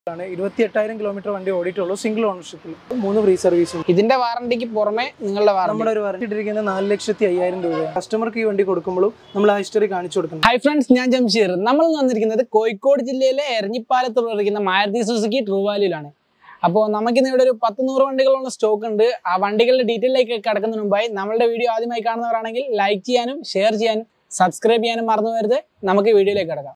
ആണ് ഇരുപത്തി എട്ടായിരം കിലോമീറ്റർ വണ്ടി ഓടിയിട്ടുള്ളൂ സിംഗിൾ ഓണർഷിപ്പിൽ മൂന്ന് ഫ്രീ സർവീസും ഇതിന്റെ വാറണ്ടിക്ക് പുറമെ നിങ്ങളുടെ വാറണ്ടി നമ്മുടെ ഒരു വാറണ്ടി ഇട്ടിരിക്കുന്നത് നാല് ലക്ഷത്തി അയ്യായിരം രൂപയാണ് കസ്റ്റമർക്ക് ഈ വണ്ടി കൊടുക്കുമ്പോഴും നമ്മൾ ആ ഹിസ്റ്ററി കാണിച്ചു കൊടുക്കണം ഹായ് ഫ്രണ്ട്സ് ഞാൻ ജംഷീർ നമ്മൾ വന്നിരിക്കുന്നത് കോഴിക്കോട് ജില്ലയിലെ എരഞ്ഞിപ്പാലത്ത് പ്രവർത്തിക്കുന്ന മാരുതി സുസുക്കി ട്രൂവാലിയിലാണ് അപ്പോൾ നമുക്കിന്ന് ഇവിടെ ഒരു പത്ത് നൂറ് വണ്ടികളുള്ള സ്റ്റോക്ക് ഉണ്ട് ആ വണ്ടികളുടെ ഡീറ്റെയിലേക്ക് കിടക്കുന്നതിന് മുമ്പായി നമ്മളുടെ വീഡിയോ ആദ്യമായി കാണുന്നവരാണെങ്കിൽ ലൈക്ക് ചെയ്യാനും ഷെയർ ചെയ്യാനും സബ്സ്ക്രൈബ് ചെയ്യാനും മറന്നു വരുത് നമുക്ക് വീഡിയോയിലേക്ക് കിടക്കാം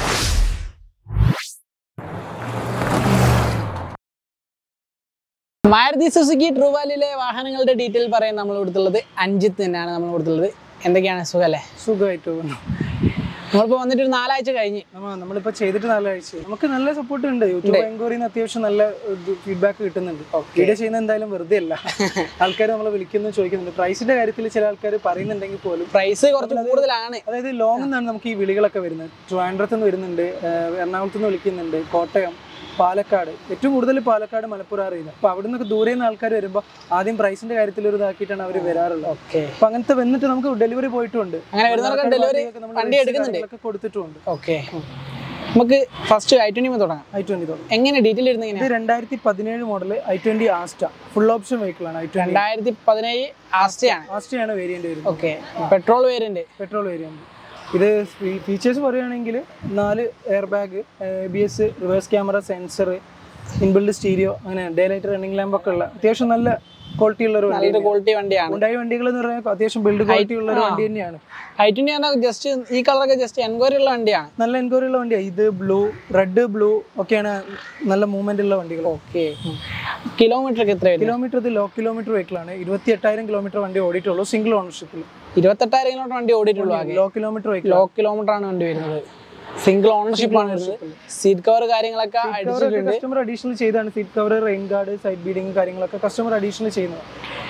മാരുതി സുസുക്കി ട്രൂവാലിയിലെ വാഹനങ്ങളുടെ ഡീറ്റെയിൽ പറയാൻ നമ്മൾ കൊടുത്തുള്ളത് അഞ്ചിത്ത് തന്നെയാണ് നമ്മൾ കൊടുത്തുള്ളത് എന്തൊക്കെയാണ് സുഖല്ലേ സുഖമായിട്ട് പോകുന്നു നമ്മളിപ്പോൾ വന്നിട്ട് ഒരു നാലാഴ്ച കഴിഞ്ഞ് നമ്മ നമ്മളിപ്പോ ചെയ്തിട്ട് നല്ല ആഴ്ച നമുക്ക് നല്ല സപ്പോർട്ട് ഉണ്ട് യൂട്യൂബ് എൻക്വയറിന്ന് അത്യാവശ്യം നല്ല ഫീഡ്ബാക്ക് കിട്ടുന്നുണ്ട് വീഡിയോ ചെയ്യുന്ന എന്തായാലും വെറുതെ അല്ല ആൾക്കാർ നമ്മളെ വിളിക്കുന്നു ചോദിക്കുന്നുണ്ട് പ്രൈസിന്റെ കാര്യത്തിൽ ചില ആൾക്കാർ പറയുന്നുണ്ടെങ്കിൽ പോലും പ്രൈസ് കുറച്ച് കൂടുതലാണ് അതായത് ലോങ് നിന്നാണ് നമുക്ക് ഈ വിളികളൊക്കെ വരുന്നത് ട്രിവാൻഡ്രത്ത് നിന്ന് വരുന്നുണ്ട് ഏഹ് എറണാകുളത്ത് നിന്ന് വിളിക്കുന്നുണ്ട് കോട്ടയം പാലക്കാട് ഏറ്റവും കൂടുതൽ പാലക്കാട് മലപ്പുറം അറിയില്ല അപ്പൊ അവിടെ നിന്നൊക്കെ ദൂരെ നിന്ന് ആൾക്കാർ വരുമ്പോൾ ആദ്യം പ്രൈസിന്റെ കാര്യത്തിൽ ഒരു ഇതാക്കിയിട്ടാണ് അവർ വരാറുള്ളത് ഓക്കെ അപ്പൊ അങ്ങനത്തെ വന്നിട്ട് നമുക്ക് ഡെലിവറി പോയിട്ടുണ്ട് അങ്ങനെ വരുന്നവർക്ക് ഡെലിവറി വണ്ടി എടുക്കുന്നുണ്ട് ഒക്കെ കൊടുത്തിട്ടുണ്ട് ഓക്കെ നമുക്ക് ഫസ്റ്റ് ഐ ട്വന്റി തുടങ്ങാം ഐ ട്വന്റി തുടങ്ങി എങ്ങനെ ഡീറ്റെയിൽ ഇരുന്ന് ഇത് എങ്ങനെയാണ് രണ്ടായിരത്തി പതിനേഴ് model I twenty Asta full option vehicle ആണ് ഐ ട്വന്റി രണ്ടായിരത്തി പതിനേഴ് ആസ്റ്റയാണ് ആസ്റ്റയാണ് വേരിയന്റ് വരുന്നത് okay petrol variant petrol variant ഇത് ഫീച്ചേഴ്സ് പറയുകയാണെങ്കിൽ നാല് air bag B S reverse camera sensor inbuilt stereo അങ്ങനെ ഡേ ലൈറ്റ് റണ്ണിംഗ് ലാമ്പ് ഒക്കെ ഉള്ള അത്യാവശ്യം നല്ല ക്വാളിറ്റി ഉള്ള ഒരു വണ്ടി നല്ലൊരു ക്വാളിറ്റി വണ്ടിയാണ് ഉണ്ടായ വണ്ടികൾ എന്ന് പറഞ്ഞാൽ അത്യാവശ്യം ബിൽഡ് ക്വാളിറ്റി ഉള്ള ഒരു വണ്ടി തന്നെയാണ് ഐ ട്വന്റി പറഞ്ഞാൽ ജസ്റ്റ് ഈ കളറൊക്കെ ജസ്റ്റ് എൻക്വയറി ഉള്ള വണ്ടിയാണ് നല്ല എൻക്വയറി ഉള്ള വണ്ടിയാണ് ഇത് ബ്ലൂ റെഡ് ബ്ലൂ ഒക്കെയാണ് നല്ല മൂവ്മെന്റ് ഉള്ള വണ്ടികൾ ഓക്കെ കിലോമീറ്റർ ഒക്കെ എത്ര വരും കിലോമീറ്റർ ഇത് ലോ കിലോമീറ്റർ വെഹിക്കിൾ ആണ് ഇരുപത്തി എട്ടായിരം കിലോമീറ്റർ വണ്ടി ഓടിയിട്ടുള്ളൂ സിംഗിൾ ഓണർഷിപ്പിൽ ഇരുപത്തെട്ടായിരം കിലോമീറ്റർ വണ്ടി ഓടിയിട്ടുള്ളൂ ആകെ low kilometre vehicle low kilometre ആണ് വണ്ടി വരുന്നത് സിംഗിൾ ഓണർഷിപ്പ് ആണ് വരുന്നത് സീറ്റ് കവർ കാര്യങ്ങളൊക്കെ അടിച്ചിട്ടുണ്ട് കസ്റ്റമർ അഡീഷണൽ ചെയ്താണ് seat cover rain guard side beading കാര്യങ്ങളൊക്കെ കസ്റ്റമർ അഡീഷണൽ ചെയ്യുന്നത്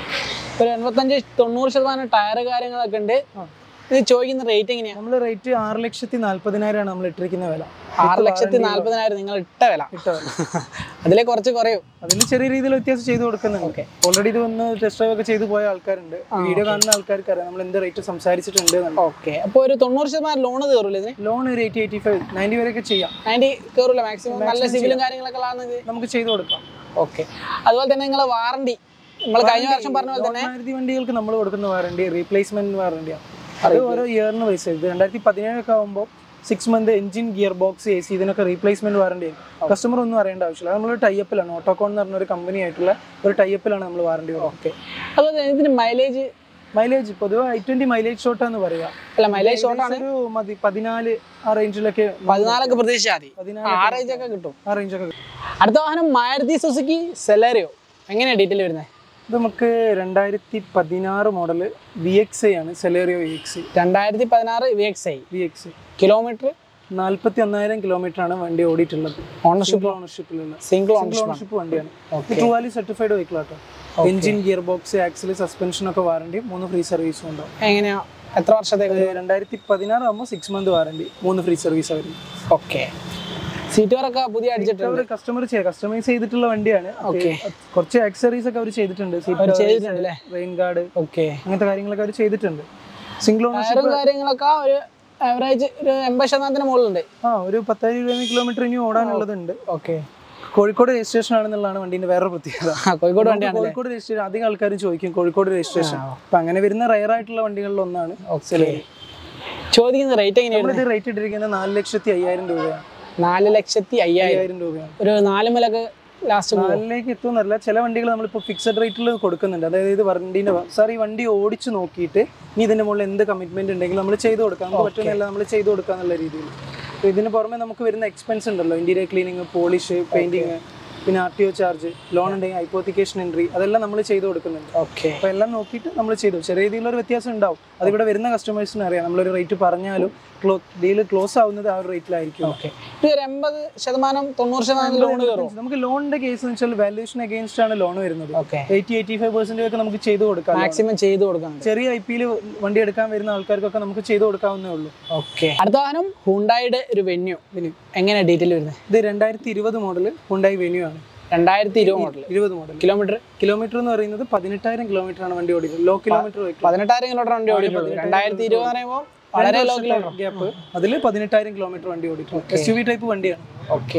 ഒരു എൺപത്തഞ്ച് തൊണ്ണൂറ് ശതമാനം ടയർ കാര്യങ്ങളൊക്കെ ഉണ്ട് ഇത് ചോദിക്കുന്ന റേറ്റ് എങ്ങനെയാണ് നമ്മൾ റേറ്റ് ആറ് ലക്ഷത്തി നാല്പതിനായിരമാണ് നമ്മൾ ഇട്ടിരിക്കുന്ന വില ആറ് ലക്ഷത്തി നാല്പതിനായിരം നിങ്ങൾ ഇട്ട വില ഇട്ട വില അതിലെ കുറച്ച് കുറയും അതിൽ ചെറിയ രീതിയിൽ വ്യത്യാസം ചെയ്ത് കൊടുക്കുന്നുണ്ട് ഓൾറെഡി ഇത് വന്ന് ടെസ്റ്റ് ഡ്രൈവ് ഒക്കെ ചെയ്ത് പോയ ആൾക്കാരുണ്ട് വീഡിയോ കാണുന്ന ആൾക്കാർക്ക് അറിയാം നമ്മൾ എന്ത് റേറ്റ് സംസാരിച്ചിട്ടുണ്ട് എന്നുള്ളത്. ഓക്കെ അപ്പോൾ ഒരു തൊണ്ണൂറ് ശതമാനം ലോൺ കയറൂല ഇതിന് ലോൺ ഒരു എയ്റ്റി എയ്റ്റി ഫൈവ് നയൻറ്റി വരെയൊക്കെ ചെയ്യാം അതിൻ്റെ കയറൂല മാക്സിമം നല്ല സിവിലും കാര്യങ്ങളൊക്കെ ഉള്ളതാണ് നമുക്ക് ചെയ്ത് കൊടുക്കാം ഓക്കെ അതുപോലെ തന്നെ നിങ്ങളെ വാറണ്ടി നമ്മൾ കഴിഞ്ഞ വർഷം പറഞ്ഞ പോലെ തന്നെ മാരുതി വണ്ടികൾക്ക് നമ്മൾ കൊടുക്കുന്ന വാറണ്ടി റീപ്ലേസ്മെന്റ് വാറണ്ടിയാണ് അത് ഓരോ ഇയറിന് പൈസ ഇത് രണ്ടായിരത്തി പതിനേഴൊക്കെ ആകുമ്പോൾ six month engine gear box A C ഇതിനൊക്കെ റീപ്ലേസ്മെന്റ് വാറണ്ടി കസ്റ്റമർ ഒന്നും അറിയേണ്ട ആവശ്യമില്ല നമ്മൾ ടൈപ്പിലാണ് ഓട്ടോകോൺ എന്ന് പറഞ്ഞ ഒരു കമ്പനി ആയിട്ടുള്ള ഒരു ടൈപ്പിലാണ് നമ്മൾ വാറണ്ടി ഓക്കെ അതുപോലെ തന്നെ ഇതിന് മൈലേജ് മൈലേജ് പൊതുവെ ഐ ട്വന്റി മൈലേജ് ഷോട്ടാന്ന് പറയുക അല്ല മൈലേജ് ഷോർട്ടാണ് ഒരു മതി പതിനാല് ആ റേഞ്ചിലൊക്കെ പതിനാലൊക്കെ പ്രതീക്ഷിച്ചാൽ മതി പതിനാല് ആറേജ് ഒക്കെ കിട്ടും ആ റേഞ്ചൊക്കെ അടുത്ത വാഹനം മാരുതി സുസുക്കി സെലറിയോ എങ്ങനെയാണ് ഡീറ്റെയിൽ വരുന്നത് ഇത് നമുക്ക് രണ്ടായിരത്തി പതിനാറ് മോഡൽ വി എക്സ് ഐ ആണ് സെലേറിയോ വി എക്സ് രണ്ടായിരത്തി പതിനാറ് V X i V X kilometre നാൽപ്പത്തി ഒന്നായിരം കിലോമീറ്റർ ആണ് വണ്ടി ഓടിയിട്ടുള്ളത് ഓണർഷിപ്പ് ഓണർഷിപ്പിലുള്ള സിംഗിൾ സിംഗിൾ ഓണർഷിപ്പ് ഓണർഷിപ്പ് വണ്ടിയാണ് Okay. True Value certified vehicle auto engine gear box axle suspension ഒക്കെ വാറണ്ടി മൂന്ന് ഫ്രീ സർവീസും ഉണ്ടാവും എങ്ങനെയാ എത്ര വർഷത്തേക്ക് രണ്ടായിരത്തി പതിനാറ് ആകുമ്പോൾ സിക്സ് മന്ത് വാറണ്ടി മൂന്ന് ഫ്രീ സർവീസ് അവർ ഓക്കെ സീറ്റ് കവറൊക്കെ പുതിയ അടിച്ചിട്ടുണ്ട് അവർ കസ്റ്റമർ കസ്റ്റമൈസ് ചെയ്തിട്ടുള്ള വണ്ടിയാണ് Okay. കുറച്ച് ആക്സറീസ് ഒക്കെ അവർ ചെയ്തിട്ടുണ്ട് അവർ ചെയ്തിട്ടുണ്ട് അല്ലേ റെയിൻ ഗാർഡ് ഓക്കെ അങ്ങനത്തെ കാര്യങ്ങളൊക്കെ അവർ ചെയ്തിട്ടുണ്ട് സിംഗിൾ ഓണർഷിപ്പ് ടയറും കാര്യങ്ങളൊക്കെ ഒരു ആവറേജ് ഒരു എൺപത് ശതമാനത്തിന് മുകളിലുണ്ട് ആ ഒരു പത്തായിരം കിലോമീറ്റർ ഇനി ഓടാനുള്ളതുണ്ട് ഓക്കെ കോഴിക്കോട് രജിസ്ട്രേഷൻ ആണെന്നുള്ളതാണ് വണ്ടീന്റെ വേറെ പ്രത്യേകത കോഴിക്കോട് വണ്ടിയാണ് കോഴിക്കോട് രജിസ്ട്രേഷൻ അധികം ആൾക്കാരും ചോദിക്കും കോഴിക്കോട് രജിസ്ട്രേഷൻ അപ്പൊ അങ്ങനെ വരുന്ന റയർ ആയിട്ടുള്ള വണ്ടികളിൽ ഒന്നാണ് ഓക്കെ ചോദിക്കുന്ന റേറ്റ് എങ്ങനെയാണ് നമ്മളിത് റേറ്റ് ഇട്ടിരിക്കുന്നത് നാല് ലക്ഷത്തി അയ്യായിരം രൂപയാണ് നാല് ലക്ഷത്തി അയ്യായിരം അയ്യായിരം രൂപയാണ് ഒരു നാല് മലക്ക് ലാസ്റ്റ് നാലിലേക്ക് എത്തുമെന്നല്ല ചില വണ്ടികൾ നമ്മളിപ്പോൾ ഫിക്സഡ് റേറ്റിൽ കൊടുക്കുന്നുണ്ട് അതായത് ഇത് വണ്ടീൻ്റെ സാർ ഈ വണ്ടി ഓടിച്ച് നോക്കിയിട്ട് ഇനി ഇതിന്റെ മുകളിൽ എന്ത് കമ്മിറ്റ്മെന്റ് ഉണ്ടെങ്കിലും നമ്മൾ ചെയ്ത് കൊടുക്കാം നമുക്ക് പറ്റുന്നില്ല നമ്മൾ ചെയ്ത് കൊടുക്കാന്നുള്ള രീതിയിൽ അപ്പോൾ ഇതിന് പുറമെ നമുക്ക് വരുന്ന എക്സ്പെൻസ് ഉണ്ടല്ലോ ഇന്റീരിയർ ക്ലീനിങ് പോളിഷ് പെയിന്റിങ് പിന്നെ R T O charge loan ഉണ്ടെങ്കിൽ ഹൈപ്പോത്തിക്കേഷൻ എൻട്രി അതെല്ലാം നമ്മൾ ചെയ്ത് കൊടുക്കുന്നുണ്ട് ഓക്കെ അപ്പോൾ എല്ലാം നോക്കിയിട്ട് നമ്മൾ ചെയ്തു ചെറിയ രീതിയിലുള്ള ഒരു വ്യത്യാസം ഉണ്ടാവും അതിവിടെ വരുന്ന കസ്റ്റമേഴ്സിന് അറിയാം നമ്മളൊരു റേറ്റ് പറഞ്ഞാലും ക്ലോ ഡീല് ക്ലോസ് ആവുന്നത് ആ ഒരു റേറ്റിലായിരിക്കും ഓക്കെ ഇത് ഒരു എൺപത് ശതമാനം തൊണ്ണൂറ് ശതമാനം ലോൺ കയറും നമുക്ക് ലോണിന്റെ കേസ് എന്ന് വെച്ചാൽ വാല്യൂഷൻ അഗേൻസ്റ്റ് ആണ് ലോൺ വരുന്നത് okay eighty eighty five percent ഒക്കെ നമുക്ക് ചെയ്ത് കൊടുക്കാം മാക്സിമം ചെയ്ത് കൊടുക്കുന്നുണ്ട് ചെറിയ ഐ പിയിൽ വണ്ടി എടുക്കാൻ വരുന്ന ആൾക്കാർക്കൊക്കെ നമുക്ക് ചെയ്ത് കൊടുക്കാവുന്നേ ഉള്ളൂ ഓക്കെ അടുത്ത വാഹനം ഹുണ്ടായുടെ ഒരു വെന്യൂ എങ്ങനെ ഡീറ്റെയിൽ വരുന്നത് ഇത് രണ്ടായിരത്തി ഇരുപത് മോഡൽ ഹുണ്ടായി വെന്യൂ ആണ് രണ്ടായിരത്തി ഇരുപത് മോഡൽ ഇരുപത് മോഡൽ കിലോമീറ്റർ കിലോമീറ്റർ എന്ന് പറയുന്നത് പതിനെട്ടായിരം കിലോമീറ്റർ ആണ് വണ്ടി ഓടിക്കുന്നത് ലോ കിലോമീറ്റർ പതിനെട്ടായിരം കിലോമീറ്റർ വണ്ടി ഓടിയിട്ടുള്ളൂ രണ്ടായിരത്തി ഇരുപത് പറയുമ്പോൾ വളരെ ലോ കിലോമീറ്റർ ഗ്യാപ്പ് അതിൽ പതിനെട്ടായിരം കിലോമീറ്റർ വണ്ടി ഓടിക്കും എസ് യു വി ടൈപ്പ് വണ്ടിയാണ് ഓക്കെ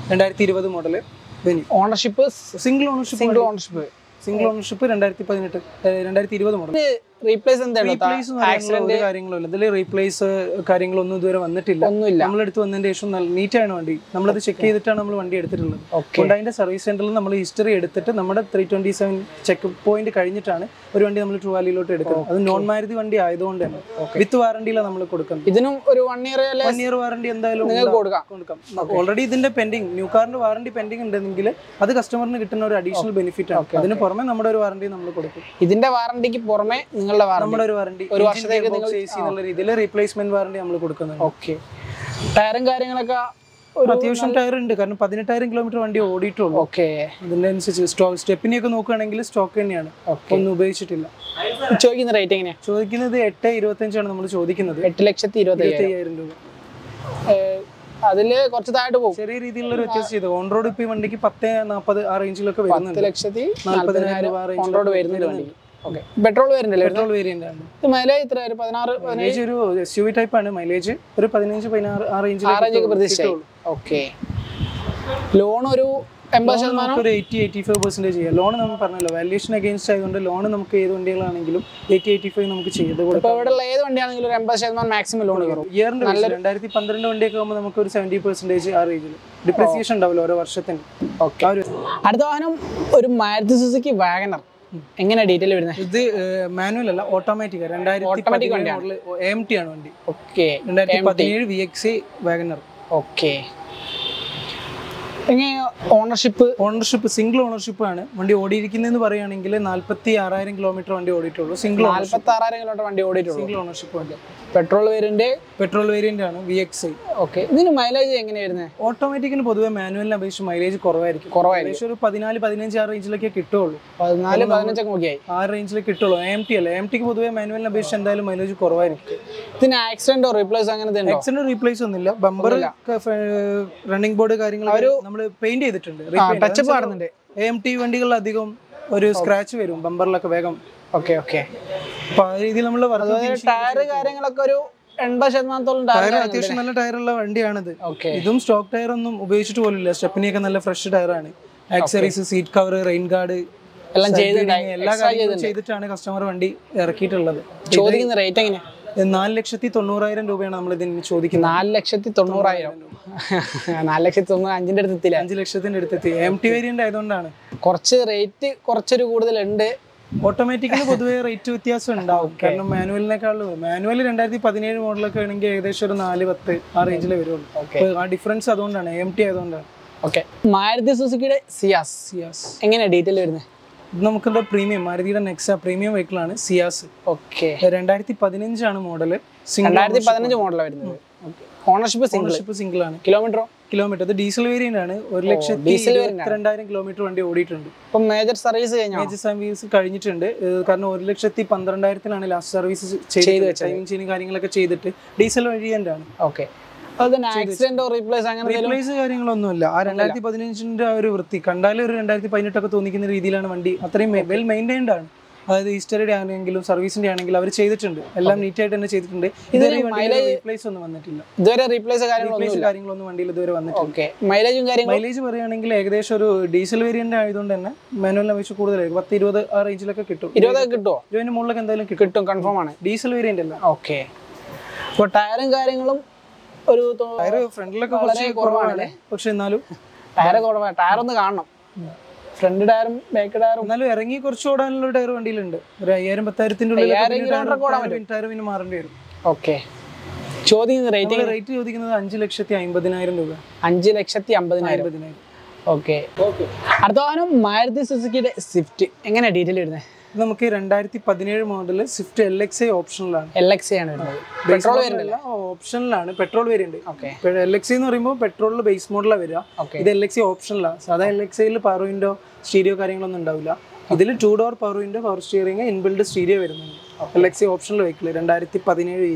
രണ്ടായിരത്തി ഇരുപത് മോഡല് വെനി ownership single ownership single ownership single ownership രണ്ടായിരത്തി പതിനെട്ട് രണ്ടായിരത്തി ഇരുപത് മോഡൽ റീപ്ലേസ് എന്താണോ റീപ്ലേസ് ഒരു കാര്യങ്ങളും ഇല്ല ഇതിൽ റീപ്ലേസ് കാര്യങ്ങളൊന്നും ഇതുവരെ വന്നിട്ടില്ല ഒന്നുമില്ല നമ്മളെടുത്ത് വന്നതിന് ശേഷം നല്ല നീറ്റാണ് വണ്ടി നമ്മളത് ചെക്ക് ചെയ്തിട്ടാണ് നമ്മൾ വണ്ടി എടുത്തിട്ടുള്ളത് ഓക്കെ അതുകൊണ്ട് അതിന്റെ സർവീസ് സെന്ററിൽ നമ്മൾ ഹിസ്റ്ററി എടുത്തിട്ട് നമ്മുടെ three twenty seven checkpoint കഴിഞ്ഞിട്ടാണ് ഒരു വണ്ടി നമ്മൾ ട്രൂവാലിയിലോട്ട് എടുക്കുന്നത് അത് നോൺ മാരുതി വണ്ടി ആയതുകൊണ്ട് തന്നെ വിത്ത് വാറണ്ടിയിലാണ് നമ്മൾ കൊടുക്കുന്നത് ഇതിനും ഒരു വൺ ഇയർ അല്ലെ വൺ ഇയർ വാറണ്ടി എന്തായാലും നിങ്ങൾക്ക് കൊടുക്കാം കൊടുക്കാം ഓൾറെഡി ഇതിന്റെ പെൻഡിങ് ന്യൂ കാറിന്റെ വാറണ്ടി പെൻഡിങ് ഉണ്ടെങ്കിൽ അത് കസ്റ്റമറിന് കിട്ടുന്ന ഒരു അഡീഷണൽ ബെനിഫിറ്റ് ആണ് അതിന് പുറമെ നമ്മുടെ ഒരു വാറണ്ടി നമ്മൾ കൊടുക്കും ഇതിന്റെ വാറണ്ടിക്ക് പുറമെ നിങ്ങളുടെ വാറണ്ടി നമ്മുടെ ഒരു വാറണ്ടി ഒരു വർഷത്തേക്ക് നിങ്ങൾ എന്നുള്ള രീതിയിൽ റീപ്ലേസ്മെന്റ് വാറണ്ടി നമ്മൾ കൊടുക്കുന്നുണ്ട് ഓക്കെ ടയറും കാര്യങ്ങളൊക്കെ ഒരു അത്യാവശ്യം ടയർ ഉണ്ട് കാരണം പതിനെട്ടായിരം കിലോമീറ്റർ വണ്ടി ഓടിയിട്ടുള്ളൂ ഓക്കെ അതിന്റെ അനുസരിച്ച് സ്റ്റോക്ക് സ്റ്റെപ്പിനെയൊക്കെ നോക്കുകയാണെങ്കിൽ സ്റ്റോക്ക് തന്നെയാണ് ഓക്കെ ഒന്നും ഉപയോഗിച്ചിട്ടില്ല ചോദിക്കുന്ന റേറ്റ് എങ്ങനെയാ ചോദിക്കുന്നത് എട്ട് ഇരുപത്തഞ്ചാണ് നമ്മൾ ചോദിക്കുന്നത് എട്ട് ലക്ഷത്തി ഇരുപത്തി ഇരുപത്തി അയ്യായിരം രൂപ അതില് കുറച്ച് താഴോട്ട് പോകും ചെറിയ രീതിയിലുള്ള ഒരു വ്യത്യാസം ചെയ്തു ഓൺ റോഡ് ഇപ്പൊ ഈ വണ്ടിക്ക് പത്ത് നാൽപ്പത് ആ റേഞ്ചിലൊക്കെ പത്ത് വരുന്നുണ്ട് ലക്ഷത്തി നാല്പതിനായിരം രൂപ ആ ഓൺ റേഞ്ചിൽ റോഡ് വരുന്നുണ്ട് വണ്ടിക്ക് ഓക്കെ പെട്രോൾ വരുന്നില്ല പെട്രോൾ വേരിയന്റ് ആണ് ഇത് മൈലേജ് എത്ര ഒരു പതിനാറ് മൈലേജ് ഒരു എസ് യു വി ടൈപ്പ് ആണ് മൈലേജ് ഒരു പതിനഞ്ച് പതിനാറ് ആ ആ റേഞ്ചൊക്കെ റേഞ്ചിൽ പ്രതീക്ഷിച്ചായി ഓക്കെ ലോൺ ഒരു എൺപത് ശതമാനം ഒരു എയ്റ്റി എയ്റ്റി ഫൈവ് പെർസെന്റേജ് ചെയ്യാം ലോൺ നമ്മൾ പറഞ്ഞല്ലോ വാല്യൂഷൻ അഗേൻസ്റ്റ് ആയതുകൊണ്ട് ലോൺ നമുക്ക് ഏത് വണ്ടികളാണെങ്കിലും എയ്റ്റി എയ്റ്റി ഫൈവ് നമുക്ക് ചെയ്യാം ഇത് ഇപ്പൊ ഇവിടെ ഉള്ള ഏത് വണ്ടിയാണെങ്കിലും ഒരു എൺപത് ശതമാനം മാക്സിമം ലോൺ കയറും ഇയറിന്റെ രണ്ടായിരത്തി പന്ത്രണ്ട് വണ്ടിയൊക്കെ ആകുമ്പോൾ നമുക്ക് ഒരു സെവന്റി പെർസെന്റേജ് ആ റേഞ്ചിൽ ഡിപ്രിസിയേഷൻ ഉണ്ടാവില്ല ഓരോ വർഷത്തിന് ഓക്കെ ആ ഒരു അടുത്ത വാഹനം ഒരു മാരുതി സുസുക്കി വാഗനർ എങ്ങനെ ഡീറ്റെയിൽ വരുന്നത് ഇത് മാനുവൽ അല്ല ഓട്ടോമാറ്റിക് രണ്ടായിരത്തി Automatic മോഡൽ എം ടി ആണ് വണ്ടി ഓക്കെ രണ്ടായിരത്തി പതിനേഴ് വി എക്സ് വാഗനർ ഓക്കെ എങ്ങനെ ഓണർഷിപ്പ് ഓണർഷിപ്പ് സിംഗിൾ ഓണർഷിപ്പ് ആണ് വണ്ടി ഓടിയിരിക്കുന്നതെന്ന് പറയുകയാണെങ്കിൽ നാല്പത്തി ആറായിരം കിലോമീറ്റർ വണ്ടി ഓടിയിട്ടുള്ളൂ സിംഗിൾ നാല്പത്തി ആറായിരം കിലോമീറ്റർ വണ്ടി ഓടിയിട്ടുള്ളൂ സിംഗിൾ ഓണർഷിപ്പ് വണ്ടി പെട്രോൾ വേരിയന്റ് പെട്രോൾ വേരിയന്റ് ആണ് വി എക്സ് ഓക്കെ ഇതിന് മൈലേജ് എങ്ങനെ വരുന്നത് ഓട്ടോമാറ്റിക്കിന് പൊതുവെ മാനുവലിനെ അപേക്ഷിച്ച് മൈലേജ് കുറവായിരിക്കും കുറവായിരിക്കും ഏകദേശം ഒരു പതിനാല് പതിനഞ്ച് ആ റേഞ്ചിലൊക്കെ കിട്ടുള്ളൂ പതിനാല് പതിനഞ്ചൊക്കെ നോക്കിയായി ആ റേഞ്ചിൽ കിട്ടുള്ളൂ എം ടി അല്ല എം ടിക്ക് പൊതുവെ മാനുവലിനെ അപേക്ഷിച്ച് എന്തായാലും മൈലേജ് കുറവായിരിക്കും ഇതിന് ആക്സിഡന്റോ റീപ്ലേസ് അങ്ങനത്തെ ഉണ്ടോ എക്സിന് റീപ്ലേസ് ഒന്നുമില്ല ബമ്പർ റണ്ണിംഗ് ബോർഡ് കാര്യങ്ങൾ നമ്മൾ പെയിന്റ് ചെയ്തിട്ടുണ്ട് ടച്ചപ്പ് കാണുന്നുണ്ട് എം ടി വണ്ടികളിൽ അധികം ഒരു സ്ക്രാച്ച് വരും ബമ്പറിലൊക്കെ വേഗം ഓക്കെ ഓക്കെ അപ്പൊ ആ രീതിയിൽ നമ്മൾ ടയർ കാര്യങ്ങളൊക്കെ ഒരു എൺപത് ശതമാനത്തോളം ടയർ ടയർ അത്യാവശ്യം നല്ല ടയറുള്ള വണ്ടിയാണിത് ഓക്കെ ഇതും സ്റ്റോക്ക് ടയർ ഒന്നും ഉപയോഗിച്ചിട്ട് പോലില്ല സ്റ്റെപ്പിനെയൊക്കെ നല്ല ഫ്രഷ് ടയറാണ് accessories seat cover rain guard എല്ലാം ചെയ്തിട്ടുണ്ടായി എല്ലാ കാര്യങ്ങളും ചെയ്തിട്ടാണ് കസ്റ്റമർ വണ്ടി ഇറക്കിയിട്ടുള്ളത് ചോദിക്കുന്ന റേറ്റ് എങ്ങനെയാ നാല് ലക്ഷത്തി തൊണ്ണൂറായിരം രൂപയാണ് നമ്മൾ ഇതിന് ചോദിക്കുന്നത് നാല് ലക്ഷത്തി തൊണ്ണൂറായിരം നാല് ലക്ഷത്തി തൊണ്ണൂറ് അഞ്ചിന്റെ അടുത്ത് എത്തില്ല അഞ്ച് ലക്ഷത്തിന്റെ അടുത്തെത്തി എം ടി വേരിയന്റ് ആയതുകൊണ്ടാണ് കുറച്ച് റേറ്റ് കുറച്ചൊരു കൂടുതലുണ്ട് ഓട്ടോമാറ്റിക്കിന് പൊതുവെ റേറ്റ് വ്യത്യാസം ഉണ്ടാവും കാരണം മാനുവലിനേക്കാളും മാനുവൽ രണ്ടായിരത്തി പതിനേഴ് മോഡലൊക്കെ ആണെങ്കിൽ ഏകദേശം ഒരു നാല് പത്ത് ആ റേഞ്ചിലേ വരുള്ളൂ Okay. അപ്പൊ ആ ഡിഫറൻസ് അതുകൊണ്ടാണ് എം ടി ആയതുകൊണ്ടാണ് ഓക്കെ മാരുതി സുസുക്കിയുടെ സിയാസ് സിയാസ് എങ്ങനെയാ ഡീറ്റെയിൽ വരുന്നത് ഇത് നമുക്കെന്താ പ്രീമിയം മാരുതിയുടെ നെക്സ പ്രീമിയം വെഹിക്കിൾ ആണ് സിയാസ് ഓക്കെ രണ്ടായിരത്തി പതിനഞ്ചാണ് മോഡല് സിംഗിൾ രണ്ടായിരത്തി പതിനഞ്ച് മോഡലാണ് വരുന്നത് ഓണർഷിപ്പ് സിംഗിൾ ഓണർഷിപ്പ് സിംഗിൾ ആണ് കിലോമീറ്ററോ കിലോമീറ്റർ ഇത് ഡീസൽ വേരിയന്റ് ആണ് ഒരു ലക്ഷത്തി diesel variant ആണ്. ഇരുപത്തിരണ്ടായിരം കിലോമീറ്റർ വണ്ടി ഓടിയിട്ടുണ്ട് ഇപ്പം മേജർ സർവീസ് കഴിഞ്ഞോ മേജർ സർവീസ് കഴിഞ്ഞിട്ടുണ്ട് ഏഹ് കാരണം ഒരു ലക്ഷത്തി പന്ത്രണ്ടായിരത്തിലാണ് ലാസ്റ്റ് സർവീസ് ചെയ്ത് ടൈമിംഗ് ചെയ്യുന്ന കാര്യങ്ങളൊക്കെ ചെയ്തിട്ട് ഡീസൽ വേരിയന്റ് ആണ് ഓക്കെ അതുതന്നെ ആക്സിഡന്റോ റീപ്ലേസ് അങ്ങനെ എന്തെങ്കിലും റീപ്ലേസ് കാര്യങ്ങളൊന്നുമില്ല ആ രണ്ടായിരത്തി പതിനഞ്ചിന്റെ ആ ഒരു വൃത്തി കണ്ടാലും ഒരു രണ്ടായിരത്തി പതിനെട്ടൊക്കെ തോന്നിക്കുന്ന രീതിയിലാണ് വണ്ടി അത്രയും വെൽ മെയിൻറ്റൈൻഡ് ആണ് അതായത് ഹിസ്റ്ററിയുടെ ആണെങ്കിലും സർവീസിന്റെ ആണെങ്കിലും അവർ ചെയ്തിട്ടുണ്ട് എല്ലാം നീറ്റ് ആയിട്ട് തന്നെ ചെയ്തിട്ടുണ്ട് ഇതുവരെ റീപ്ലേസ് ഒന്നും വന്നിട്ടില്ല ഇതുവരെ റീപ്ലേസ് കാര്യങ്ങളൊന്നും റീപ്ലേസ് കാര്യങ്ങളൊന്നും വണ്ടിയിൽ ഇതുവരെ വന്നിട്ടില്ല ഓക്കെ മൈലേജും കാര്യങ്ങളും മൈലേജ് പറയുകയാണെങ്കിൽ ഏകദേശം ഒരു ഡീസൽ വേരിയന്റ് ആയതുകൊണ്ട് തന്നെ മാനുവലിനെ അപേക്ഷിച്ച് കൂടുതലായിരിക്കും പത്ത് ഇരുപത് ആ റേഞ്ചിലൊക്കെ കിട്ടും ഇരുപതൊക്കെ കിട്ടുമോ ഇരുപതിന് മുകളിലൊക്കെ എന്തായാലും കിട്ടും കിട്ടും കൺഫേം ആണ് ഡീസൽ വേരിയന്റ് അല്ല ഓക്കെ അപ്പോൾ ടയറും കാര്യങ്ങളും ഒരു ടയർ ഫ്രണ്ടിലൊക്കെ കുറച്ച് കുറവാണ് പക്ഷെ എന്നാലും ടയർ കുറവാണ് ടയർ ഒന്ന് കാണണം ഫ്രണ്ട് ടയറും ബാക്ക് ടയറും എന്നാലും ഇറങ്ങി കുറച്ച് ഓടാനുള്ള ടയർ വണ്ടിയിലുണ്ട് ഒരു അയ്യായിരം പത്തായിരത്തിന്റെ ഉള്ളിൽ അയ്യായിരം കിലോമീറ്റർ ഓടാൻ ടയർ പിന്നെ മാറേണ്ടി വരും ഓക്കെ ചോദിക്കുന്ന റേറ്റ് നമ്മൾ റേറ്റ് ചോദിക്കുന്നത് അഞ്ച് ലക്ഷത്തി അമ്പതിനായിരം രൂപ അഞ്ച് ലക്ഷത്തി അമ്പതിനായിരം അമ്പതിനായിരം ഓക്കെ അടുത്ത വാഹനം മാരുതി സുസുക്കിയുടെ സ്വിഫ്റ്റ് എങ്ങനെയാ ഡീറ്റെയിൽ വരുന്നത് ഇത് നമുക്ക് രണ്ടായിരത്തി പതിനേഴ് model Swift L X I ഓപ്ഷനിലാണ് എൽ എക്സ് ആണ് വരുന്നത് പെട്രോൾ വരുന്നില്ല ഓപ്ഷനിലാണ് petrol variant okay L X എന്ന് പറയുമ്പോൾ പെട്രോളിൽ ബേസ് മോഡലാണ് വരിക ഓക്കെ ഇത് എൽ എക്സ് ഓപ്ഷനിലാണ് സാധാ എൽ എക്സ് ഐയിൽ പവർ വിൻഡോ സ്റ്റീരിയോ കാര്യങ്ങളൊന്നും ഉണ്ടാവില്ല ഇതിൽ two door power window power steering inbuilt stereo വരുന്നുണ്ട് എൽ എക്സ് ഓപ്ഷനിൽ വെക്കില്ല രണ്ടായിരത്തി പതിനേഴ്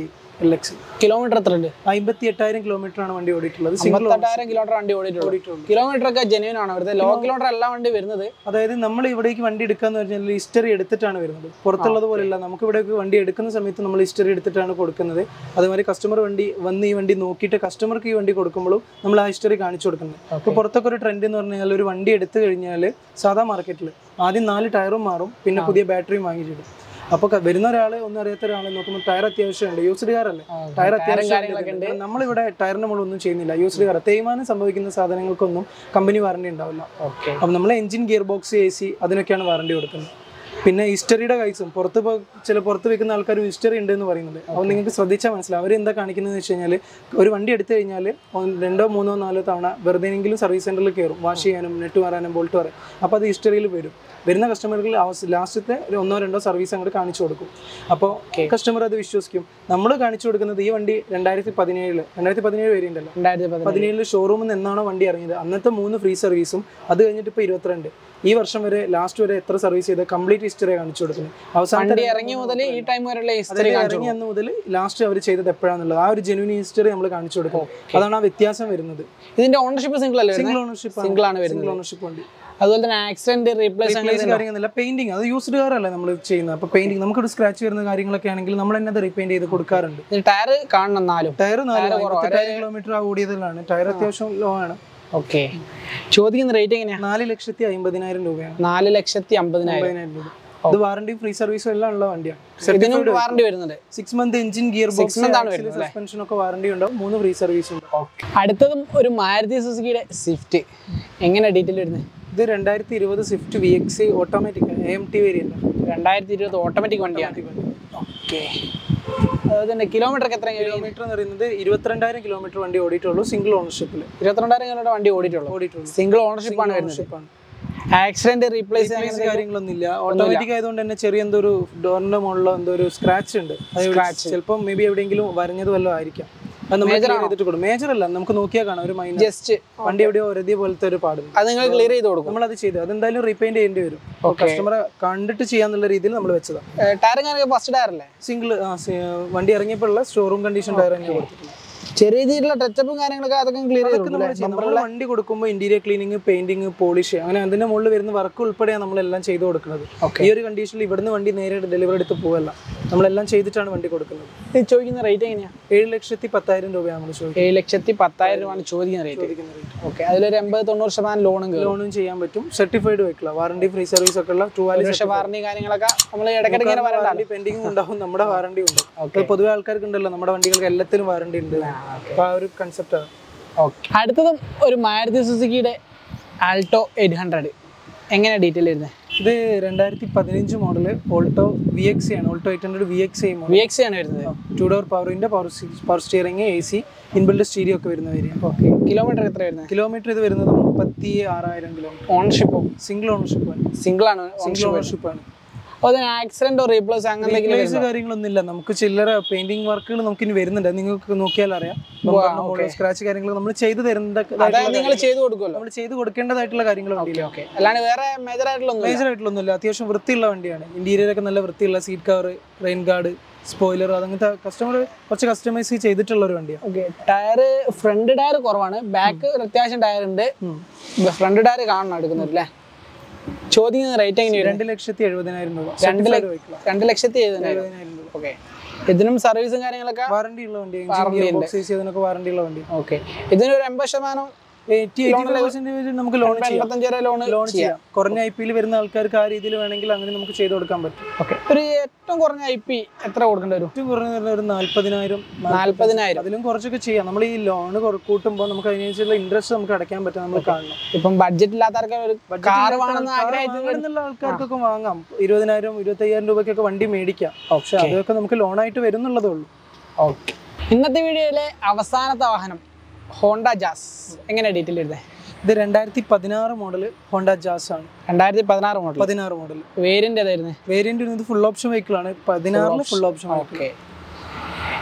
എൽ എക്സ് കിലോമീറ്റർ എത്ര ഉണ്ട് അമ്പത്തി എട്ടായിരം കിലോമീറ്റർ ആണ് വണ്ടി ഓടിയിട്ടുള്ളത് സിംഗിൾ അമ്പത്തെട്ടായിരം കിലോമീറ്റർ വണ്ടി ഓടിയിട്ടുള്ളൂ ഓടിയിട്ടുള്ളൂ കിലോമീറ്റർ ഒക്കെ ജെന്യൂൻ ആണ് ഇവിടുത്തെ ലോ കിലോമീറ്റർ എല്ലാ വണ്ടി വരുന്നത് അതായത് നമ്മൾ ഇവിടേക്ക് വണ്ടി എടുക്കാന്ന് പറഞ്ഞാൽ ഹിസ്റ്ററി എടുത്തിട്ടാണ് വരുന്നത് പുറത്തുള്ളത് പോലെയല്ല നമുക്ക് ഇവിടേക്ക് വണ്ടി എടുക്കുന്ന സമയത്ത് നമ്മൾ ഹിസ്റ്ററി എടുത്തിട്ടാണ് കൊടുക്കുന്നത് അതുമാതിരി കസ്റ്റമർ വണ്ടി വന്ന് ഈ വണ്ടി നോക്കിയിട്ട് കസ്റ്റമർക്ക് ഈ വണ്ടി കൊടുക്കുമ്പോഴും നമ്മൾ ആ ഹിസ്റ്ററി കാണിച്ചു കൊടുക്കുന്നത് ഇപ്പോൾ പുറത്തൊക്കെ ഒരു ട്രെൻഡ് എന്ന് പറഞ്ഞാൽ ഒരു വണ്ടി എടുത്തു കഴിഞ്ഞാൽ സാധാ മാർക്കറ്റിൽ ആദ്യം നാല് ടയറും മാറും പിന്നെ പുതിയ ബാറ്ററിയും വാങ്ങിച്ചിടും അപ്പോൾ വരുന്ന ഒരാൾ ഒന്നും അറിയാത്ത ഒരാളെ നോക്കുമ്പോൾ ടയർ അത്യാവശ്യമുണ്ട് യൂസ്ഡ് കാറല്ലേ ടയർ കാര്യങ്ങളൊക്കെ ഉണ്ട്. അത്യാവശ്യം നമ്മളിവിടെ ടയറിന് മുകളിൽ ചെയ്യുന്നില്ല യൂസ്ഡ് കാർ തേയ്മാനം സംഭവിക്കുന്ന സാധനങ്ങൾക്കൊന്നും കമ്പനി വാറണ്ടി ഉണ്ടാവില്ല ഓക്കെ അപ്പം നമ്മൾ engine gear box A C അതിനൊക്കെയാണ് വാറണ്ടി കൊടുക്കുന്നത് പിന്നെ ഹിസ്റ്ററിയുടെ കൈസും പുറത്ത് ഇപ്പോൾ ചില പുറത്ത് വെക്കുന്ന ആൾക്കാർ ഹിസ്റ്ററി ഉണ്ട് എന്ന് പറയുന്നത് അപ്പോൾ നിങ്ങൾക്ക് ശ്രദ്ധിച്ചാൽ മനസ്സിലാവും അവർ എന്താ കാണിക്കുന്നത് വെച്ച് കഴിഞ്ഞാൽ ഒരു വണ്ടി എടുത്തു കഴിഞ്ഞാൽ ഒന്ന് രണ്ടോ മൂന്നോ നാലോ തവണ വെറുതെയെങ്കിലും സർവീസ് സെൻറ്ററിൽ കയറും വാഷ് ചെയ്യാനും നെറ്റ് മാറാനും ബോൾട്ട് മാറാനും അപ്പോൾ അത് ഹിസ്റ്ററിയിൽ വരും വരുന്ന കസ്റ്റമർക്ക് ലാസ്റ്റത്തെ ഒരു ഒന്നോ രണ്ടോ സർവീസ് അങ്ങോട്ട് കാണിച്ചു കൊടുക്കും അപ്പോൾ കസ്റ്റമർ അത് വിശ്വസിക്കും നമ്മൾ കാണിച്ചു കൊടുക്കുന്നത് ഈ വണ്ടി രണ്ടായിരത്തി പതിനേഴില് രണ്ടായിരത്തി പതിനേഴ് വരെ ഉണ്ടല്ലോ രണ്ടായിരത്തി പതിനേഴ് പതിനേഴില് ഷോറൂമിൽ നിന്ന് എന്നാണോ വണ്ടി ഇറങ്ങിയത് അന്നത്തെ മൂന്ന് ഫ്രീ സർവീസും അത് കഴിഞ്ഞിട്ട് ഇപ്പോൾ ഇരുപത്തിരണ്ട് ഈ വർഷം വരെ ലാസ്റ്റ് വരെ എത്ര സർവീസ് ചെയ്ത് കംപ്ലീറ്റ് ഹിസ്റ്ററി കാണിച്ചു കൊടുക്കുന്നത് അവസാനത്തെ വണ്ടി ഇറങ്ങിയ മുതൽ ഈ ടൈം വരെയുള്ള ഹിസ്റ്ററി അതായത് കാണിച്ചു ഇറങ്ങി അന്ന് മുതൽ ലാസ്റ്റ് അവർ ചെയ്തത് എപ്പോഴാണെന്നുള്ളത് ആ ഒരു ജെനുവിൻ ഹിസ്റ്ററി നമ്മൾ കാണിച്ചു കൊടുക്കും അതാണ് ആ വ്യത്യാസം വരുന്നത് ഇതിന്റെ ഓണർഷിപ്പ് സിംഗിൾ അല്ലേ സിംഗിൾ ഓണർഷിപ്പ് സിംഗിൾ ആണ് വരുന്നത് സിംഗിൾ ഓണർഷിപ്പ് വണ്ടി അതുപോലെ തന്നെ ആക്സിഡന്റ് റീപ്ലേസ് അങ്ങനെ റീപ്ലേസ് കാര്യങ്ങളല്ല പെയിന്റിങ് അത് യൂസ്ഡ് കാറല്ല നമ്മൾ ചെയ്യുന്നത് അപ്പോൾ പെയിന്റിങ് നമുക്കൊരു സ്ക്രാച്ച് വരുന്ന കാര്യങ്ങളൊക്കെ ആണെങ്കിൽ നമ്മൾ തന്നെ അത് റീപെയിന്റ് ചെയ്ത് കൊടുക്കാറുണ്ട് ടയർ കാണണം നാലും ടയർ നാല് കിലോമീറ്റർ ആ ഓടിയതിലാണ് ടയർ അത്യാവശ്യം ലോ ആണ് ഓക്കെ ചോദിക്കുന്ന റേറ്റ് എങ്ങനെയാ നാല് ലക്ഷത്തി അമ്പതിനായിരം രൂപയാണ് നാല് ലക്ഷത്തി അമ്പതിനായിരം അമ്പതിനായിരം രൂപ ഇത് വാറണ്ടി ഫ്രീ സർവീസും എല്ലാം ഉള്ള വണ്ടിയാണ് ഇതിനും വാറണ്ടി വരുന്നുണ്ട് six month engine gear gearbox month ആണ് വരുന്നത് അല്ലേ? സസ്പെൻഷൻ ഒക്കെ വാറണ്ടി ഉണ്ടാവും മൂന്ന് ഫ്രീ സർവീസ് ഉണ്ട് അടുത്തതും ഒരു മാരുതി സുസുക്കിയുടെ സ്വിഫ്റ്റ് എങ്ങനെ ഡീറ്റെയിൽ വരുന്നത് ഇത് രണ്ടായിരത്തി ഇരുപത് Swift V X automatic A M T variant രണ്ടായിരത്തി ഇരുപത് ഓട്ടോമാറ്റിക് വണ്ടിയാണ് ഓക്കെ അതുപോലെ തന്നെ കിലോമീറ്റർ എത്ര കിലോമീറ്റർ എന്ന് പറയുന്നത് ഇരുപത്തിരണ്ടായിരം കിലോമീറ്റർ വണ്ടി ഓടിയിട്ടുള്ളൂ സിംഗിൾ ഓണർഷിപ്പിൽ ഇരുപത്തിരണ്ടായിരം കിലോമീറ്റർ വണ്ടി ഓടിയിട്ടുള്ളൂ ഓടിയിട്ടുള്ളൂ സിംഗിൾ ഓണർഷിപ്പ് ആണ് വരുന്നത് ഓണർഷിപ്പാണ് ആക്സിഡന്റ് റീപ്ലേസ് Replace കാര്യങ്ങളൊന്നുമില്ല ഓട്ടോമാറ്റിക് ആയതുകൊണ്ട് തന്നെ ചെറിയ എന്തോ ഒരു ഡോറിന്റെ മുകളിലോ എന്തോ ഒരു സ്ക്രാച്ച് ഉണ്ട് ചിലപ്പോൾ മേ ബി എവിടെയെങ്കിലും വരഞ്ഞത് വല്ലതും ആയിരിക്കാം അത് നമ്മൾ clear ചെയ്തിട്ട് കൊടുക്കും മേജർ അല്ല നമുക്ക് നോക്കിയാൽ കാണാം ഒരു മൈനർ ജസ്റ്റ് വണ്ടി എവിടെയോ ഒരതി പോലത്തെ ഒരു പാടുണ്ട് അത് നിങ്ങൾ ക്ലിയർ ചെയ്ത് കൊടുക്കും നമ്മൾ അത് ചെയ്തു അതെന്തായാലും റീപെയിന്റ് ചെയ്യേണ്ടി വരും കസ്റ്റമറെ കണ്ടിട്ട് ചെയ്യാന്നുള്ള രീതിയിൽ നമ്മൾ വെച്ചതാണ് ടയർ ഞാൻ ഫസ്റ്റ് ടയർ അല്ലേ സിംഗിൾ വണ്ടി ഇറങ്ങിയപ്പോൾ ഉള്ള ഷോറൂം കണ്ടീഷൻ ടയർ തന്നെ കൊടുത്തിട്ടുള്ളത് ചെറിയ രീതിയിലുള്ള ടച്ചപ്പും കാര്യങ്ങളൊക്കെ അതൊക്കെ ക്ലിയർ ചെയ്ത് അതൊക്കെ കൊടുക്കും നമ്മൾ ചെയ്യും. നമ്മൾ വണ്ടി കൊടുക്കുമ്പോൾ ഇന്റീരിയർ ക്ലീനിങ് പെയിന്റിങ് പോളിഷ് അങ്ങനെ അതിന്റെ മുകളിൽ വരുന്ന വർക്ക് ഉൾപ്പെടെയാണ് നമ്മളെല്ലാം ചെയ്തു കൊടുക്കുന്നത് ഈ ഒരു കണ്ടീഷനിൽ ഇവിടുന്ന് വണ്ടി നേരെ ഡെലിവറി എടുത്ത് പോവല്ല നമ്മളെല്ലാം ചെയ്തിട്ടാണ് വണ്ടി കൊടുക്കുന്നത് ഇത് ചോദിക്കുന്ന റേറ്റ് എങ്ങനെയാ ഏഴ് ലക്ഷത്തി പത്തായിരം രൂപയാണ് നമ്മൾ ചോദിക്കുന്നത് ഏഴ് ലക്ഷത്തി പത്തായിരം രൂപയാണ് ചോദിക്കുന്ന റേറ്റ് ഓക്കെ അതിലൊരു എൺപത് തൊണ്ണൂറ് ശതമാനം ലോണും കയറും ലോണും ചെയ്യാൻ പറ്റും സർട്ടിഫൈഡ് വെക്കില്ല വാറണ്ടി ഫ്രീ സർവീസ് ഒക്കെ ഉള്ള ടു ഒരു വർഷം വാറണ്ടി കാര്യങ്ങളൊക്കെ നമ്മൾ ഇടയ്ക്കിടയ്ക്ക് ഇങ്ങനെ പറയണ്ട വാറണ്ടി പെൻഡിങ് ഉണ്ടാവും നമ്മുടെ വാറണ്ടി ഉണ്ട് ഇപ്പോൾ പൊതുവെ ആൾക്കാർക്ക് ഉണ്ടല്ലോ നമ്മുടെ വണ്ടികൾക്ക് എല്ലാത്തിനും വാറണ്ടി ഉണ്ട് അപ്പോൾ ആ ഒരു കൺസെപ്റ്റാണ് ഓക്കെ അടുത്തതും ഒരു മാരുതി സുസുക്കിയുടെ ആൾട്ടോ എയ്റ്റ് ഹൺഡ്രഡ് എങ്ങനെയാണ് ഡീറ്റെയിൽ വരുന്നത് ഇത് രണ്ടായിരത്തി പതിനഞ്ച് മോഡൽ ഓൾട്ടോ വി എക്സ് ആണ് Alto eight hundred V X I model V X ആണ് വരുന്നത് ടു ഡോർ പവറിന്റെ power power steering A C inbuilt stereo ഒക്കെ വരുന്ന വേരിയന്റ് ഓക്കെ കിലോമീറ്റർ എത്ര വരുന്നത് കിലോമീറ്റർ ഇത് വരുന്നത് മുപ്പത്തി ആറായിരം കിലോമീറ്റർ ഓണർഷിപ്പോ സിംഗിൾ ഓണർഷിപ്പ് ആണ് സിംഗിൾ ആണ് സിംഗിൾ ഓണർഷിപ്പ് ആണ് അപ്പോൾ അതിന് ആക്സിഡന്റോ റീപ്ലേസ് അങ്ങനെ എന്തെങ്കിലും റീപ്ലേസ് കാര്യങ്ങളൊന്നും ഇല്ല നമുക്ക് ചില്ലറ പെയിന്റിംഗ് വർക്കുകൾ നമുക്ക് ഇനി വരുന്നുണ്ട് അത് നിങ്ങൾക്ക് നോക്കിയാൽ അറിയാം സ്ക്രാച്ച് കാര്യങ്ങൾ നമ്മൾ ചെയ്തു അതായത് തരുന്നതായിട്ടുള്ള നിങ്ങൾ ചെയ്തു കൊടുക്കുമല്ലോ നമ്മൾ ചെയ്ത് കൊടുക്കേണ്ടതായിട്ടുള്ള കാര്യങ്ങൾ വണ്ടിയില്ല ഓക്കെ അല്ലാണ്ട് വേറെ മേജർ ആയിട്ടുള്ളൊന്നും മേജർ ആയിട്ടുള്ളൊന്നുമില്ല അത്യാവശ്യം വൃത്തിയുള്ള വണ്ടിയാണ് ഇന്റീരിയർ ഒക്കെ നല്ല വൃത്തിയുള്ള seat cover rain guard spoiler അതങ്ങനത്തെ കസ്റ്റമർ കുറച്ച് കസ്റ്റമൈസ് ചെയ്തിട്ടുള്ള ഒരു വണ്ടിയാണ് ഓക്കെ ടയർ ഫ്രണ്ട് ടയർ കുറവാണ് ബാക്ക് ഒരു അത്യാവശ്യം ടയർ ഉണ്ട് ഫ്രണ്ട് ടയർ കാണണം എടുക്കുന്നത് അല്ലേ ചോദിക്കുന്ന റേറ്റ് എങ്ങനെയാണ് രണ്ട് ലക്ഷത്തി എഴുപതിനായിരം രൂപ രണ്ട് Certified vehicle ആ. രണ്ട് ലക്ഷത്തി എഴുപതിനായിരം എഴുപതിനായിരം രൂപ ഓക്കെ ഇതിനും സർവീസും കാര്യങ്ങളൊക്കെ വാറണ്ടി ഉള്ള വണ്ടി എഞ്ചിൻ ബോക്സ് എ സി അതിനൊക്കെ വാറണ്ടി ഉള്ള വണ്ടി ഓക്കെ ഇതിനൊരു എൺപത് ശതമാനം എയ്റ്റി പെർസെന്റേജ് നമുക്ക് ലോൺ ചെയ്യാം എൺപത്തഞ്ച് വരെ ലോൺ ലോൺ ചെയ്യാം കുറഞ്ഞ ഐ പിയിൽ വരുന്ന ആൾക്കാർക്ക് ആ രീതിയിൽ വേണമെങ്കിൽ അങ്ങനെ നമുക്ക് ചെയ്ത് കൊടുക്കാൻ പറ്റും ഓക്കെ ഒരു ഏറ്റവും കുറഞ്ഞ ഐ പി എത്ര കൊടുക്കേണ്ടി വരും ഏറ്റവും കുറഞ്ഞ വരുന്ന ഒരു നാല്പതിനായിരം നാല്പതിനായിരം അതിലും കുറച്ചൊക്കെ ചെയ്യാം നമ്മൾ ഈ ലോൺ കൂട്ടുമ്പോൾ നമുക്ക് അതിനനുസരിച്ചുള്ള ഇൻട്രസ്റ്റ് നമുക്ക് അടയ്ക്കാൻ പറ്റും നമ്മൾ കാണണം ഇപ്പം ബഡ്ജറ്റ് ഇല്ലാത്ത ആൾക്കാർ ഒരു കാർ വേണമെന്ന് ആഗ്രഹിച്ചു വാങ്ങണമെന്നുള്ള ആൾക്കാർക്കൊക്കെ വാങ്ങാം ഇരുപതിനായിരം ഇരുപത്തയ്യായിരം രൂപയ്ക്കൊക്കെ വണ്ടി മേടിക്കാം പക്ഷെ അതൊക്കെ നമുക്ക് ലോണായിട്ട് വരുന്നുള്ളതേ ഉള്ളൂ ഓക്കെ ഇന്നത്തെ വീഡിയോയിലെ അവസാനത്തെ വാഹനം ഹോണ്ട ജാസ് എങ്ങനെ ഡീറ്റെയിൽ എഴുതേ ഇത് രണ്ടായിരത്തി പതിനാറ് മോഡൽ ഹോണ്ട ജാസ് ആണ് രണ്ടായിരത്തി പതിനാറ് മോഡൽ പതിനാറ് മോഡൽ വേരിയന്റ് ഏതായിരുന്നു വേരിയന്റ് ഇത് ഫുൾ ഓപ്ഷൻ വെഹിക്കിൾ ആണ് പതിനാറില് ഫുൾ ഓപ്ഷൻ ഓക്കെ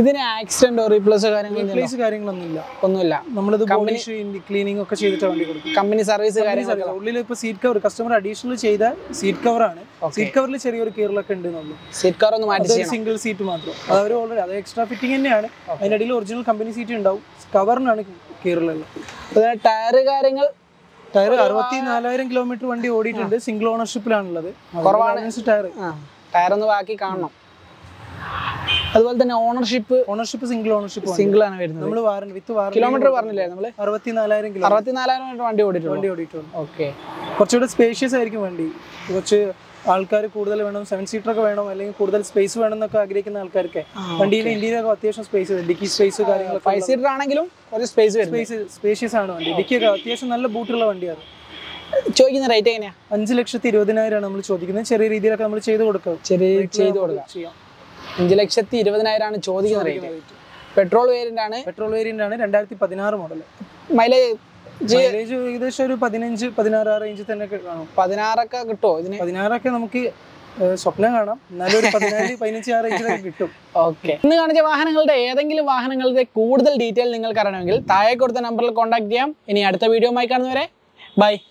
ഇതിന് ആക്സിഡന്റോ റീപ്ലേസോ കാര്യങ്ങളോ റീപ്ലേസ് കാര്യങ്ങളൊന്നുമില്ല ഒന്നുമില്ല നമ്മളിത് പോളിഷ് ക്ലീനിങ് ഒക്കെ ചെയ്തിട്ട് വണ്ടി കൊടുക്കും കമ്പനി സർവീസ് കാര്യങ്ങൾ ഉള്ളിൽ ഇപ്പൊ സീറ്റ് കവർ കസ്റ്റമർ അഡീഷണൽ ചെയ്ത സീറ്റ് കവർ ആണ് സീറ്റ് കവറിൽ ചെറിയൊരു കീറലൊക്കെ ഉണ്ട് എന്നുള്ളൂ സീറ്റ് കവർ ഒന്ന് മാറ്റി അതൊരു സിംഗിൾ സീറ്റ് മാത്രം അത് അവർ ഓൾറെഡി അത് എക്സ്ട്രാ ഫിറ്റിംഗ് തന്നെയാണ് അതിനിടയിൽ ഒറിജിനൽ കമ്പനി സീറ്റ് ഉണ്ടാവും കവറിനാണ് കീറലുള്ളത് ടയർ കാര്യങ്ങൾ ടയർ അറുപത്തി നാലായിരം കിലോമീറ്റർ വണ്ടി ഓടിയിട്ടുണ്ട് സിംഗിൾ ഓണർഷിപ്പിലാണുള്ളത് ടയർ ടയർ ഒന്ന് ബാക്കി കാണണം അതുപോലെ തന്നെ ownership ownership single ownership single ആണ് വരുന്നത് നമ്മൾ വാറണ്ടി വിത്ത് വാറണ്ടി കിലോമീറ്റർ പറഞ്ഞില്ലേ നമ്മള് അറുപത്തി നാലായിരം കിലോ അറുപത്തിനാലായിരം കിലോമീറ്റർ വണ്ടി ഓടിയിട്ടുള്ളൂ വണ്ടി ഓടിയിട്ടുണ്ട് ഓക്കെ കുറച്ചുകൂടെ സ്പേഷ്യസ് ആയിരിക്കും വണ്ടി കുറച്ച് ആൾക്കാർ കൂടുതൽ വേണം സെവൻ സീറ്റർ ഒക്കെ വേണം അല്ലെങ്കിൽ കൂടുതൽ സ്പേസ് വേണം എന്നൊക്കെ ആഗ്രഹിക്കുന്ന ആൾക്കാർക്ക് വണ്ടിയിൽ ഇന്ത്യയിൽ ഒക്കെ അത്യാവശ്യം സ്പേസ് ഡിക്കി സ്പേസ് കാര്യങ്ങളൊക്കെ ഫൈവ് സീറ്റർ ആണെങ്കിലും കുറച്ച് സ്പേസ് വരും സ്പേസ് സ്പേഷ്യസ് ആണ് വണ്ടി ഡിക്കിയൊക്കെ അത്യാവശ്യം നല്ല ബൂട്ടുള്ള വണ്ടിയാണ് ചോദിക്കുന്ന റേറ്റ് എങ്ങനെയാ അഞ്ച് ലക്ഷത്തി ഇരുപതിനായിരമാണ് നമ്മൾ ചോദിക്കുന്നത് ചെറിയ രീതിയിലൊക്കെ നമ്മൾ ചെയ്ത് കൊടുക്കാം ചെറിയ ചെയ്ത് കൊടുക്കാം ചെയ്യാം അഞ്ച് ലക്ഷത്തി ഇരുപതിനായിരമാണ് ചോദിക്കുന്ന റേറ്റ് പെട്രോൾ വേരിയന്റ് ആണ് പെട്രോൾ വേരിയന്റ് ആണ് രണ്ടായിരത്തി പതിനാറ് മോഡൽ മൈലേജ് മൈലേജ് ഏകദേശം ഒരു പതിനഞ്ച് പതിനാറ് ആ റേഞ്ചിൽ തന്നെ ഒക്കെ കാണും പതിനാറൊക്കെ കിട്ടുമോ ഇതിന് പതിനാറൊക്കെ നമുക്ക് ഏഹ്, സ്വപ്നം കാണാം എന്നാലും ഒരു പതിനാല് പതിനഞ്ച് ആ റേഞ്ചിലൊക്കെ കിട്ടും ഓക്കെ ഇന്ന് കാണിച്ച വാഹനങ്ങളുടെ ഏതെങ്കിലും വാഹനങ്ങളുടെ കൂടുതൽ ഡീറ്റെയിൽ നിങ്ങൾക്ക് അറിയണമെങ്കിൽ താഴെ കൊടുത്ത നമ്പറിൽ കോൺടാക്ട് ചെയ്യാം ഇനി അടുത്ത വീഡിയോ കാണുന്നവരെ ബൈ